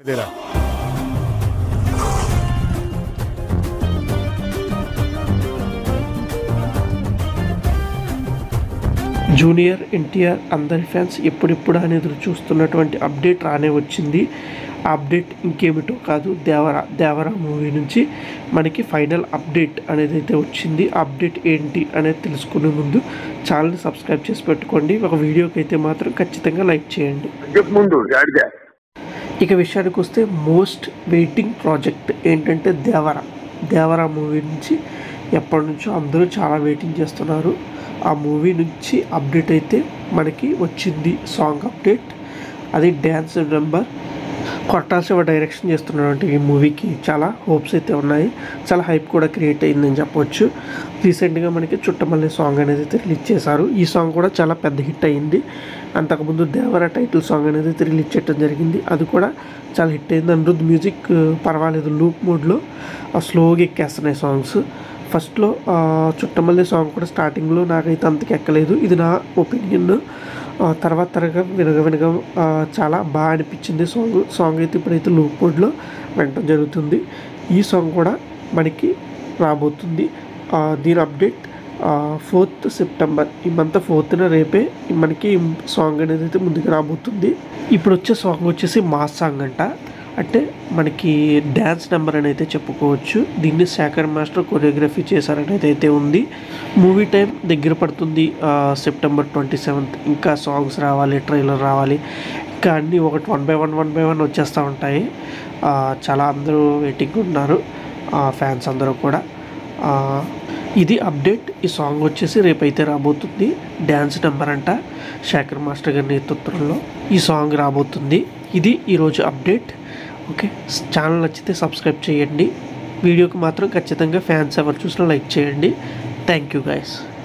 तेरा జూనియర్ ఎన్టీఆర్ అందరి ఫ్యాన్స్ ఎప్పుడెప్పుడు అని ఎదురు చూస్తున్నటువంటి అప్డేట్ రానే వచ్చింది ఆ అప్డేట్ ఇంకేమిటో కాదు దేవరా దేవరా మూవీ నుంచి మనకి ఫైనల్ అప్డేట్ అనేది అయితే వచ్చింది ఆ అప్డేట్ ఏంటి అనేది తెలుసుకునే ముందు ఛానల్ని సబ్స్క్రైబ్ చేసి పెట్టుకోండి ఒక వీడియోకి అయితే మాత్రం ఖచ్చితంగా లైక్ చేయండి చెప్పు ముందు గాడిద ఇక విషయానికి వస్తే మోస్ట్ వెయిటింగ్ ప్రాజెక్ట్ ఏంటంటే దేవర దేవర మూవీ నుంచి ఎప్పటి నుంచో అందరూ చాలా వెయిటింగ్ చేస్తున్నారు ఆ మూవీ నుంచి అప్డేట్ అయితే మనకి వచ్చింది సాంగ్ అప్డేట్ అది డ్యాన్స్ నెంబర్ కొట్టాల శివ డైరెక్షన్ చేస్తున్నటువంటి ఈ మూవీకి చాలా హోప్స్ అయితే ఉన్నాయి చాలా హైప్ కూడా క్రియేట్ అయిందని చెప్పొచ్చు రీసెంట్గా మనకి చుట్టమల్లి సాంగ్ అనేది అయితే రిలీజ్ చేశారు ఈ సాంగ్ కూడా చాలా పెద్ద హిట్ అయింది అంతకుముందు దేవర టైటిల్ సాంగ్ అనేది అయితే రిలీజ్ చేయడం జరిగింది అది కూడా చాలా హిట్ అయింది అనిరుద్ మ్యూజిక్ ఆ, పర్వాలేదు లూప్ మోడ్లో స్లోగా ఎక్కేస్తున్నాయి సాంగ్స్ ఫస్ట్లో చుట్టమల్లి సాంగ్ కూడా స్టార్టింగ్లో నాకైతే అంతకి ఎక్కలేదు ఇది నా ఒపీనియన్ తర్వాత తరగా వినగ వినగ ఆ, చాలా బాగా అనిపించింది సాంగ్ సాంగ్ అయితే ఇప్పుడైతే లూప్ మోడ్లో వినటం జరుగుతుంది ఈ సాంగ్ కూడా మనకి రాబోతుంది ఆ, దీని అప్డేట్ ఫోర్త్ సెప్టెంబర్ ఈ మంత్ ఫోర్త్న రేపే మనకి ఈ సాంగ్ అనేది అయితే ముందుకు రాబోతుంది ఇప్పుడు వచ్చే సాంగ్ వచ్చేసి మాస్ సాంగ్ అంట అంటే మనకి డ్యాన్స్ నెంబర్ అని అయితే చెప్పుకోవచ్చు దీన్ని శేఖర్ మాస్టర్ కొరియోగ్రఫీ చేశారని అయితే ఉంది మూవీ టైం దగ్గర పడుతుంది ఆ, సెప్టెంబర్ ట్వంటీ సెవెంత్ ఇంకా సాంగ్స్ రావాలి ట్రైలర్ రావాలి ఇంకా అన్నీ ఒకటి one by one one by one వచ్చేస్తూ ఉంటాయి ఆ, చాలా అందరూ వెయిటింగ్ ఉన్నారు ఫ్యాన్స్ అందరూ కూడా ఆ, ఇది అప్డేట్ ఈ సాంగ్ వచ్చేసి రేపైతే రాబోతుంది డ్యాన్స్ నెంబర్ అంట శేఖర్ మాస్టర్ గారి నేతృత్వంలో ఈ సాంగ్ రాబోతుంది ఇది ఈరోజు అప్డేట్ ఓకే ఛానల్ నచ్చితే సబ్స్క్రైబ్ చేయండి వీడియోకి మాత్రం ఖచ్చితంగా ఫ్యాన్స్ ఎవరు చూసినా లైక్ చేయండి థ్యాంక్ యూ గైస్